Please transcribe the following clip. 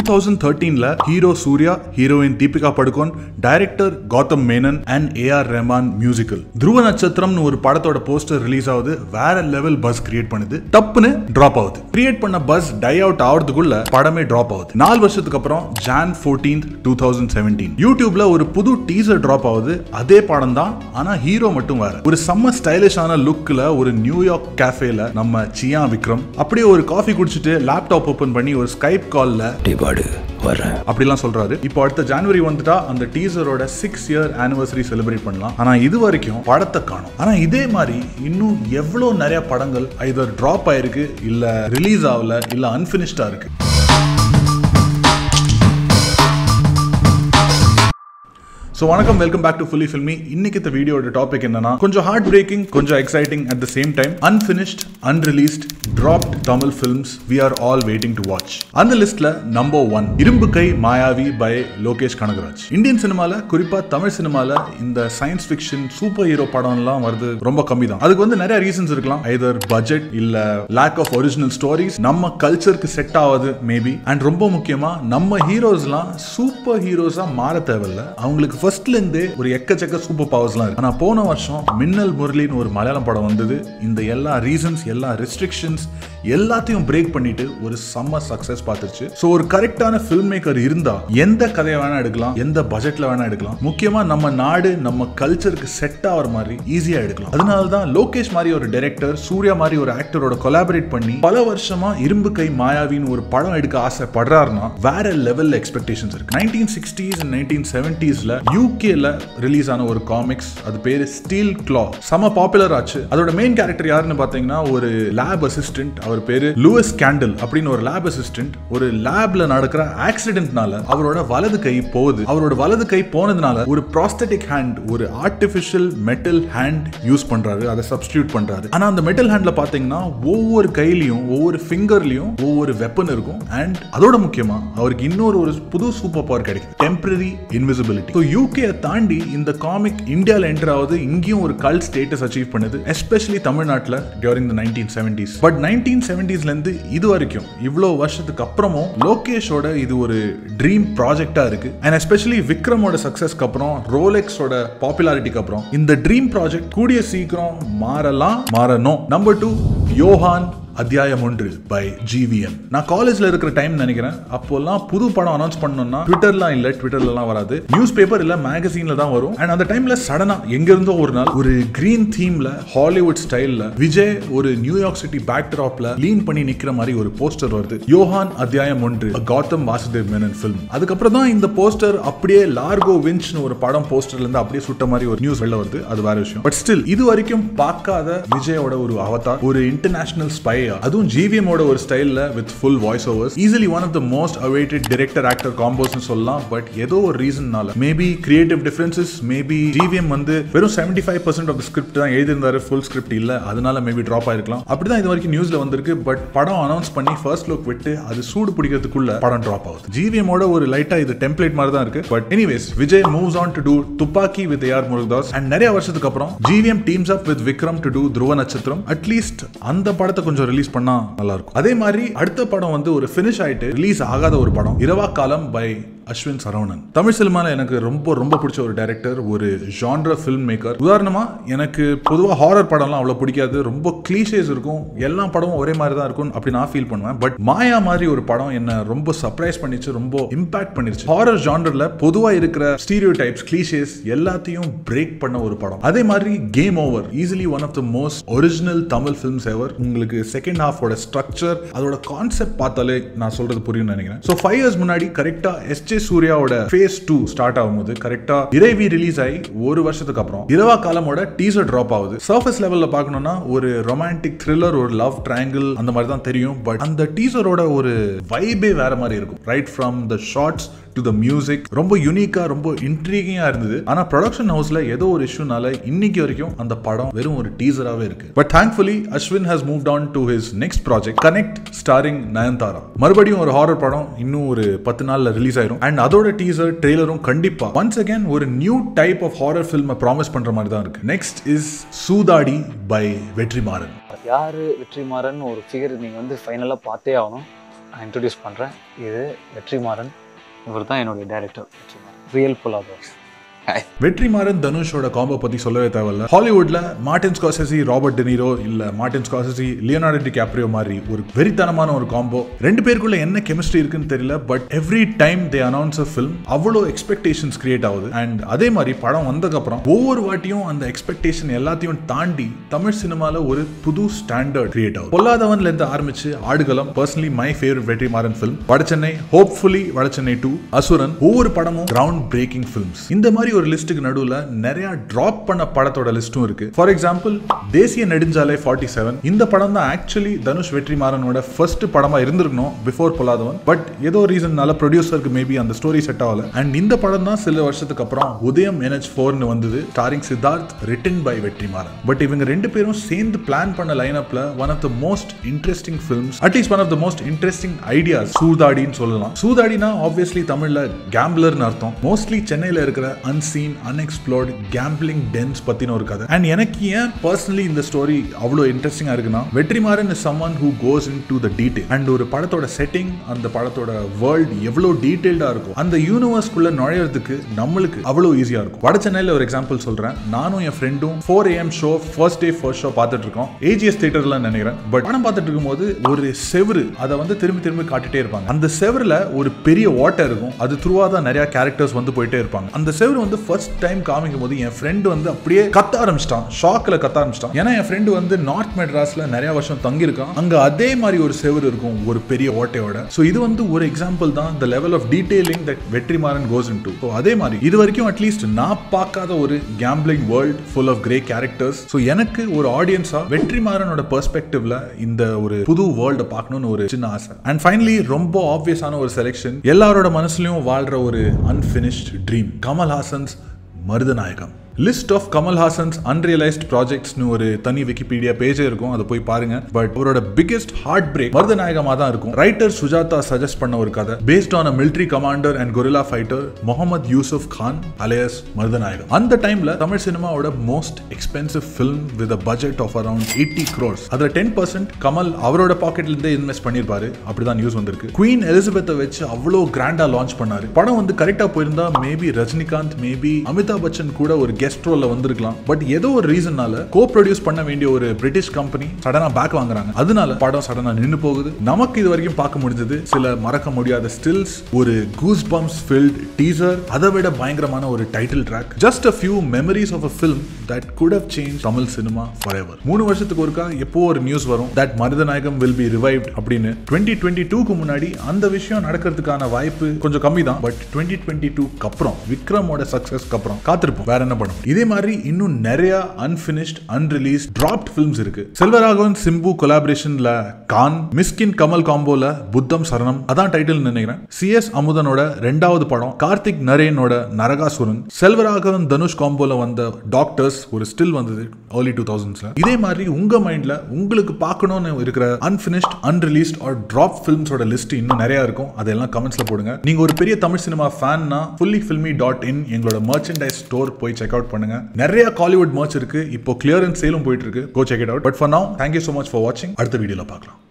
thousand தேர்ட்டீன்ல hero Surya heroine Deepika Padukone director Gautham Menon and A R Rahman musical Dhruva நட்சத்திரம்னு ஒரு படத்தோட போஸ்டர் ரிலீஸ் ஆகுது வேற லெவல் பஸ் கிரியேட் பண்ணுது டப்புன்னு டிராப் ஆகுது கிரியேட் பண்ண பஸ் டை அவுட் ஆகிறதுக்குள்ள படமே டிராப் ஆகுது நாலு வருஷத்துக்கு அப்புறம் June fourteenth two thousand seventeen யூடியூப்ல ஒரு புது டீசர் டிராப் ஆகுது அதே படம் தான் ஆனா ஹீரோ மட்டும் வேற ஒரு செம்ம ஸ்டைலிஷான லுக்ல ஒரு நியூயார்க் கேஃபேல நம்ம சியா விக்ரம் அப்படியே ஒரு காஃபி குடிச்சிட்டு லேப்டாப் ஓபன் பண்ணி ஒரு ஸ்கைப் கால்ல டிபாடு வர்றேன் அப்படிலாம் சொல்றாரு இப்போ அடுத்த ஜனவரி வந்துட்டா அந்த டீசரோட சிக்ஸ் இயர் ஆனிவர்சரி செலிப்ரேட் பண்ணலாம் ஆனா இது வரைக்கும் படத்தை காணும் ஆனா இதே மாதிரி இன்னும் எவ்வளவு நிறைய படங்கள் ஐதர் டிராப் ஆயிருக்கு இல்ல ரிலீஸ் ஆகல இல்ல அன்பினிஷ்டா இருக்கு ஸோ வணக்கம் welcome back to Fully Filmy இன்னைக்கு இந்த வீடியோட டாபிக் என்னன்னா கொஞ்சம் ஹார்ட் பிரேக்கிங் கொஞ்சம் exciting at the same time unfinished unreleased dropped Tamil films we are all waiting to watch அந்த லிஸ்ட்ல number one Irumbu Kai Mayavi by Lokesh Kanagaraj Indian சினிமால குறிப்பா தமிழ் சினிமால இந்த சயின்ஸ் ஃபிக்ஷன் சூப்பர் ஹீரோ படம்லாம் வருது ரொம்ப கம்மி தான் அதுக்கு வந்து நிறைய ரீசன்ஸ் இருக்கலாம் ஐதர் பட்ஜெட் இல்ல லேக் ஆஃப் ஒரிஜினல் ஸ்டோரிஸ் நம்ம கல்ச்சருக்கு செட் ஆகுது மேபி அண்ட் ரொம்ப முக்கியமா நம்ம ஹீரோஸ்லாம் சூப்பர் ஹீரோஸா மாற தேவையில்ல அவங்களுக்கு ஃபர்ஸ்ட்ல இருந்தே ஒரு எக்கச்சக்க சூப்பர் பவர்ஸ்லாம் இருக்கு ஆனா போன வருஷம் மின்னல் முரளின்னு ஒரு மலையாளம் படம் வந்தது இந்த எல்லா ரீசன்ஸ் எல்லா ரெஸ்ட்ரிக்ஷன்ஸ் எல்லாத்தையும் பிரேக் பண்ணிட்டு ஒரு செம்ம சக்சஸ் பார்த்துருச்சு ஸோ ஒரு கரெக்டான ஃபில்ம் மேக்கர் இருந்தா எந்த கதையை வேணா எடுக்கலாம் எந்த பட்ஜெட்ல வேணா எடுக்கலாம் முக்கியமா நம்ம நாடு நம்ம கல்ச்சருக்கு செட் ஆகிற மாதிரி ஈஸியா எடுக்கலாம் அதனால தான் லோகேஷ் மாதிரி ஒரு டைரக்டர் சூர்யா மாதிரி ஒரு ஆக்டரோட கொலாபரேட் பண்ணி பல வருஷமா இரும்பு கை மாயாவின்னு ஒரு படம் எடுக்க ஆசைப்படுறாருன்னா வேற லெவல்ல எக்ஸ்பெக்டேஷன்ஸ் இருக்கு நைன்டீன் சிக்ஸ்டீஸ் அண்ட் நைன்டீன் செவன்டீஸ்ல யூகேல ரிலீஸ் ஆன ஒரு காமிக்ஸ் அது பேரு ஸ்டீல் கிளா செம பாப்புலர் ஆச்சு அதோட மெயின் கேரக்டர் யாருன்னு பாத்தீங்கன்னா ஒரு லேப் அசிஸ்டன்ட் அவர் பேரு லூயிஸ் கேண்டில் அப்படின்னு ஒரு லேப் அசிஸ்டன்ட் ஒரு லேப்ல நடக்கிற ஆக்சிடென்ட்னால அவரோட வலது கை போகுது அவரோட வலது கை போனதுனால ஒரு ப்ராஸ்தட்டிக் ஹேண்ட் ஒரு ஆர்டிபிஷியல் மெட்டல் ஹேண்ட் யூஸ் பண்றாரு அதை சப்ஸ்டியூட் பண்றாரு ஆனா அந்த மெட்டல் ஹேண்ட்ல பாத்தீங்கன்னா ஒவ்வொரு கையிலயும் ஒவ்வொரு ஃபிங்கர்லயும் ஒவ்வொரு வெப்பன் இருக்கும் அண்ட் அதோட முக்கியமா அவருக்கு இன்னொரு ஒரு புது சூப்பர் பவர் கிடைக்கும் டெம்பரரி இன்விசிபிலிட்டி ஸோ யூகே தாண்டி இந்த காமிக் இந்தியாவில் என்டர் ஆகுது இங்கேயும் ஒரு கல் ஸ்டேட்டஸ் அச்சீவ் பண்ணுது எஸ்பெஷலி தமிழ்நாட்டில் during the nineteen seventies but nineteen செவன்டிஸ்லேருந்து இது வரைக்கும் இவ்வளோ வருஷத்துக்கு அப்புறமும் லோகேஷோட இது ஒரு ட்ரீம் ப்ராஜெக்டாக இருக்கு அண்ட் எஸ்பெஷலி விக்ரமோட சக்ஸஸ்க்கு அப்புறம் ரோலெக்ஸோட பாப்புலாரிட்டிக்கு அப்புறம் இந்த ட்ரீம் ப்ராஜெக்ட் கூடிய சீக்கிரம் மாறலாம் மாறணும் நம்பர் டூ யோஹான் அத்தியாயம் ஒன்று பை ஜிவிஎம் நான் காலேஜ்ல இருக்கிற டைம் நினைக்கிறேன் அப்போல்லாம் புது படம் அனௌன்ஸ் பண்ணணும்னா ட்விட்டர்லாம் இல்ல ட்விட்டர்லாம் வராது நியூஸ் பேப்பர் இல்ல மேகசீன்ல தான் வரும் அண்ட் அந்த டைம்ல சடனா எங்க இருந்தோ ஒரு நாள் ஒரு கிரீன் தீம்ல ஹாலிவுட் ஸ்டைல்ல விஜய் ஒரு நியூயார்க் சிட்டி பேக் ட்ராப்ல லீன் பண்ணி நிக்கிற மாதிரி ஒரு போஸ்டர் வருது Johann Adhyayam Ondru a Gautham Vasudev Menon film அதுக்கப்புறம் தான் இந்த போஸ்டர் அப்படியே லார்கோ வின்ச்னு ஒரு படம் போஸ்டர்ல இருந்து அப்படியே சுட்ட மாதிரி ஒரு நியூஸ் வெளில வருது அது வேற விஷயம் பட் ஸ்டில் இது வரைக்கும் பார்க்காத விஜயோட ஒரு அவதார் ஒரு இன்டர்நேஷனல் ஸ்பை அதுவும் ஜிவிஎம் ஓட ஒரு ஸ்டைல்ல with full voice overs easily one of the most awaited director actor காம்போஸ்னு சொல்லலாம் பட் ஏதோ ஒரு ரீசன்னால maybe creative differences maybe GVM வந்து வெறும் seventy five percent of script தான் எழுதியிருந்தாரு ஃபுல் ஸ்கிரிப்ட் இல்ல அதனால மேபி ட்ராப் ஆயிருக்கலாம் அப்படிதான் இது வரைக்கும் நியூஸ்ல வந்திருக்கு பட் படம் அனௌன்ஸ் பண்ணி ஃபர்ஸ்ட் லுக் விட்டு அது சூடு பிடிக்கிறதுக்குள்ள படம் ட்ராப் ஆகுது ஜிவிஎம் ஓட ஒரு லைட்டா இது டெம்ப்ளேட் மாதிரி தான் இருக்கு but anyways Vijay moves on to do Thuppakki with AR Murugadoss and நிறைய வருஷத்துக்கு அப்புறம் GVM teams up with Vikram to do Dhruva Natchathiram at least அந்த படத்தை கொஞ்சம் ரிலீஸ் பண்ணா நல்லா இருக்கும் அதே மாதிரி அடுத்த படம் வந்து ஒரு ஃபினிஷ் ஆயிட்டு ரிலீஸ் ஆகாத ஒரு படம் இரவா காலம் பை அஸ்வின் சரவணன் தமிழ் சினிமால எனக்கு ரொம்ப ரொம்ப பிடிச்ச ஒரு டைரக்டர் ஒரு ஜான்ர ஃபில்ம் மேக்கர் உதாரணமா எனக்கு பொதுவாக ஹாரர் படம்லாம் அவ்வளோ பிடிக்காது ரொம்ப கிளீஷேஸ் இருக்கும் எல்லா படமும் ஒரே மாதிரி தான் இருக்கும் அப்படி நான் ஃபீல் பண்ணுவேன் பட் மாயா மாதிரி ஒரு படம் என்ன ரொம்ப சர்ப்ரைஸ் பண்ணிச்சு ரொம்ப இம்பாக்ட் பண்ணிருச்சு ஹாரர் ஜான்ரில் பொதுவாக இருக்கிற ஸ்டீரியோ டைப்ஸ் கிளீஷேஸ் எல்லாத்தையும் பிரேக் பண்ண ஒரு படம் அதே மாதிரி Game Over easily one of the most original Tamil films ever உங்களுக்கு செகண்ட் ஹாஃபோட ஸ்ட்ரக்சர் அதோட கான்செப்ட் பார்த்தாலே நான் சொல்றது புரியும் நினைக்கிறேன் ஸோ ஃபைவ் இயர்ஸ் முன்னாடி கரெக்டா எஸ் ஜே சூர்யாவோட ஃபேஸ் டூ ஸ்டார்ட் ஆகும்போது கரெக்டா இறைவி ரிலீஸ் ஆகி ஒரு வருஷத்துக்கு அப்புறம் இரவா காலமோட டீசர் டிராப் ஆகுது சர்ஃபேஸ் லெவல்ல பார்க்கணும்னா ஒரு ரொமான்டிக் த்ரில்லர் ஒரு லவ் ட்ரையாங்கிள் அந்த மாதிரி தான் தெரியும் பட் அந்த டீசரோட ஒரு வைபே வேற மாதிரி இருக்கும் right from the shots to the music ரொம்ப யூனிக்கா ரொம்ப இன்ட்ரீகிங்கா இருந்தது ஆனா ப்ரொடக்ஷன் ஹவுஸ்ல ஏதோ ஒரு இஷ்யூனால இன்னைக்கு வரைக்கும் அந்த படம் வெறும் ஒரு டீசராவே இருக்கு but thankfully Ashwin has moved on to his next project Connect starring Nayanthara மறுபடியும் ஒரு ஹாரர் படம் இன்னும் ஒரு பத்து நாள்ல ரிலீஸ் ஆயிரும் அண்ட் அதோட டீசர் ட்ரெய்லரும் கண்டிப்பா ஒன்ஸ் அகேன் ஒரு new type of horror film promise பண்ற மாதிரி தான் இருக்கு next is Soodhadi by Vetrimaaran யார் வெற்றிமாறன் ஒரு ஃபிகர் நீங்கள் வந்து ஃபைனலாக பார்த்தே ஆகணும் நான் இன்ட்ரடியூஸ் பண்ணுறேன் இது வெற்றிமாறன் இவர் தான் என்னுடைய டேரக்டர் வெற்றிமாறன் ரியல் புலாபாஸ் வெற்றிமாறன் தனுஷோட காம்போ பத்தி சொல்லவே தேவையில்ல ஹாலிவுட்ல மார்டின் ஸ்காசசி ராபர்ட் டெனிரோ இல்ல Martin Scorsese Leonardo DiCaprio மாதிரி ஒரு வெறித்தனமான ஒரு காம்போ ரெண்டு பேருக்குள்ள என்ன கெமிஸ்ட்ரி இருக்குன்னு தெரியல but every time they announce a film அவ்வளோ எக்ஸ்பெக்டேஷன்ஸ் கிரியேட் ஆகுது அண்ட் அதே மாதிரி படம் வந்ததுக்கு அப்புறம் ஒவ்வொரு வாட்டியும் அந்த எக்ஸ்பெக்டேஷன் எல்லாத்தையும் தாண்டி தமிழ் சினிமால ஒரு புது ஸ்டாண்டர்ட் கிரியேட் ஆகுது பொல்லாதவன்ல இருந்து ஆரம்பிச்சு Aadukalam personally my favourite Vetrimaaran film Vadachennai hopefully Vadachennai to Asuran ஒவ்வொரு படமும் கிரவுண்ட் பிரேக்கிங் ஃபிலிம்ஸ் இந்த மாதிரி ஒரு லிஸ்ட்டுக்கு நடுவுல நிறைய டிராப் பண்ண படத்தோட லிஸ்ட்டும் இருக்கு ஃபார் எக்ஸாம்பிள் தேசிய நெடுஞ்சாலை ஃபார்ட்டி செவன் இந்த படம் தான் ஆக்சுவலி தனுஷ் வெற்றிமாறனோட ஃபர்ஸ்ட் படமா இருந்திருக்கணும் பிஃபோர் பொல்லாதவன் பட் ஏதோ ரீசன்னால ப்ரொடியூசருக்கு மேபி அந்த ஸ்டோரி செட் ஆகல அண்ட் இந்த படம் தான் சில வருஷத்துக்கு அப்புறம் உதயம் என்ஹெச் ஃபோர்னு வந்தது starring Siddharth written by Vetrimaaran but இவங்க ரெண்டு பேரும் சேர்ந்து பிளான் பண்ண லைனப்ல one of the most interesting films at least one of the most interesting ideas சூதாடின்னு சொல்லலாம் சூதாடினா ஆப்வியஸ்லி தமிழ்ல கேம்பிளர்னு அர்த்தம் மோஸ்ட்லி சென்னையில இருக்கிற அன்சீன் அன்எக்ஸ்ப்ளோர்ட் கேம்பிளிங் டென்ஸ் பத்தின ஒரு கதை அண்ட் எனக்கு ஏன் பர்சனலி இந்த ஸ்டோரி அவ்வளோ இன்ட்ரெஸ்டிங்கா இருக்குன்னா Vetrimaaran is someone who goes into the detail and ஒரு படத்தோட செட்டிங் அந்த படத்தோட வேர்ல்டு எவ்வளோ டீடைல்டா இருக்கும் அந்த யூனிவர்ஸ்குள்ள நுழையிறதுக்கு நம்மளுக்கு அவ்வளோ ஈஸியா இருக்கும் வட சென்னையில் ஒரு எக்ஸாம்பிள் சொல்றேன் நானும் என் ஃப்ரெண்டும் four AM show first day first show பார்த்துட்டு இருக்கோம் ஏஜிஎஸ் தியேட்டர்ல நினைக்கிறேன் பட் படம் பார்த்துட்டு இருக்கும்போது ஒரு செவரு அதை வந்து திரும்பி திரும்பி காட்டிட்டே இருப்பாங்க அந்த செவருல ஒரு பெரிய ஓட்டை இருக்கும் அது த்ரூவா தான் நிறைய கேரக்டர்ஸ் வந்து போயிட்டே இருப்பாங்க அந்த செவரு வந்து ஃபர்ஸ்ட் டைம் காமிக்கும் போது என் ஃப்ரெண்டு வந்து அப்படியே கத்த ஆரம்பிச்சிட்டான் ஷாக்ல கத்த ஆரம்பிச்சிட்டான் ஏன்னா என் ஃப்ரெண்டு வந்து நார்த் மெட்ராஸ்ல நிறைய வருஷம் தங்கியிருக்கான் அங்க அதே மாதிரி ஒரு செவரு இருக்கும் ஒரு பெரிய ஓட்டையோட ஸோ இது வந்து ஒரு எக்ஸாம்பிள் தான் the level of detailing that Vetrimaaran goes into so அதே மாதிரி இது வரைக்கும் அட்லீஸ்ட் நான் பார்க்காத ஒரு gambling world full of grey characters so எனக்கு ஒரு ஆடியன்ஸா வெற்றிமாறனோட பெர்ஸ்பெக்டிவ்ல இந்த ஒரு புது வேர்ல்டை பார்க்கணும்னு ஒரு சின்ன ஆசை அண்ட் ஃபைனலி ரொம்ப ஆப்வியஸான ஒரு செலெக்ஷன் எல்லாரோட மனசுலயும் வாழ்ற ஒரு unfinished dream Kamal Haasan's Marudhanayagam list of Kamal Haasan's unrealised ப்ராஜெக்ட்ஸ்னு ஒரு தனி விக்கிபீடியா பேஜே இருக்கும் அதை போய் பாருங்க பட் அவரோட பிக்கெஸ்ட் ஹார்ட் பிரேக் மருதநாயகமா தான் இருக்கும் ரைட்டர் சுஜாதா சஜஸ்ட் பண்ண ஒரு கதை based on a military commander and guerrilla fighter Muhammad Yusuf Khan alias Marudhanayagam அந்த டைம்ல தமிழ் சினிமாவோட most expensive film with a budget of around eighty crores அதுல டென் பர்சன்ட் கமல் அவரோட பாக்கெட்ல இருந்தே இன்வெஸ்ட் பண்ணியிருப்பாரு அப்படிதான் நியூஸ் வந்திருக்கு குவீன் எலிசபெத்தை வச்சு அவ்வளோ கிராண்டா லான்ச் பண்ணாரு படம் வந்து கரெக்டா போயிருந்தா மேபி ரஜினிகாந்த் மேபி அமிதாப் பச்சன் கூட ஒரு கெஸ்ட் ரோல்ல வந்திருக்கலாம் பட் ஏதோ ஒரு ரீசன்னால கோ ப்ரொடியூஸ் பண்ண வேண்டிய ஒரு பிரிட்டிஷ் கம்பெனி சடனா பேக் வாங்குறாங்க அதனால படம் சடனா நின்னு போகுது நமக்கு இது வரைக்கும் பார்க்க முடிஞ்சது சில மறக்க முடியாத ஸ்டில்ஸ் ஒரு கூஸ் பம்ப்ஸ் ஃபில்ட் டீசர் அதை விட பயங்கரமான ஒரு title track just a few memories of a film that could have change Tamil cinema forever மூணு வருஷத்துக்கு ஒருக்கா எப்போ ஒரு நியூஸ் வரும் that Marudhanayagam will be revived அப்படின்னு டுவெண்ட்டி டுவெண்ட்டி டூக்கு முன்னாடி அந்த விஷயம் நடக்கிறதுக்கான வாய்ப்பு கொஞ்சம் கம்மி தான் பட் டுவெண்ட்டி டுவெண்ட்டி டூக்கு அப்புறம் விக்ரமோட சக்சஸ்க்கு அப்புறம் காத்திருப்போம் வேற என்ன பண்ண முடியும் இதே மாதிரி இன்னும் நிறைய அன்பினிஷ்ட் அன்ரிலீஸ் டிராப்ட் ஃபிலிம்ஸ் இருக்கு செல்வராகவன் சிம்பு கொலாபரேஷன்ல கான் மிஸ்கின் கமல் காம்போல புத்தம் சரணம் அதான் டைட்டில் நினைக்கிறேன் சி எஸ் அமுதனோட ரெண்டாவது படம் கார்த்திக் நரேனோட நரகாசுரன் செல்வராகவன் தனுஷ் காம்போல வந்த டாக்டர்ஸ் ஒரு ஸ்டில் வந்தது ஏர்லி டூ தௌசண்ட்ஸ்ல இதே மாதிரி உங்க மைண்ட்ல உங்களுக்கு பார்க்கணும்னு இருக்கிற அன்பினிஷ்ட் அன்ரிலீஸ்ட் ஆர் டிராப் ஃபிலிம்ஸோட லிஸ்ட் இன்னும் நிறைய இருக்கும் அதெல்லாம் கமெண்ட்ஸ்ல போடுங்க நீங்க ஒரு பெரிய தமிழ் சினிமா ஃபேன்னா ஃபுல்லி ஃபில்மி டாட் இன் எங்களோட மர்ச்சன்டைஸ் ஸ்டோர் போய் செக் அவுட் பண்ணுங்க நிறைய காலிவுட் மர்ச் இருக்கு இப்போ கிளியரன்ஸ் சேலும் போயிட்டு இருக்கு go check it out but for now thank you so much for வாட்சிங் அடுத்த வீடியோல பார்க்கலாம்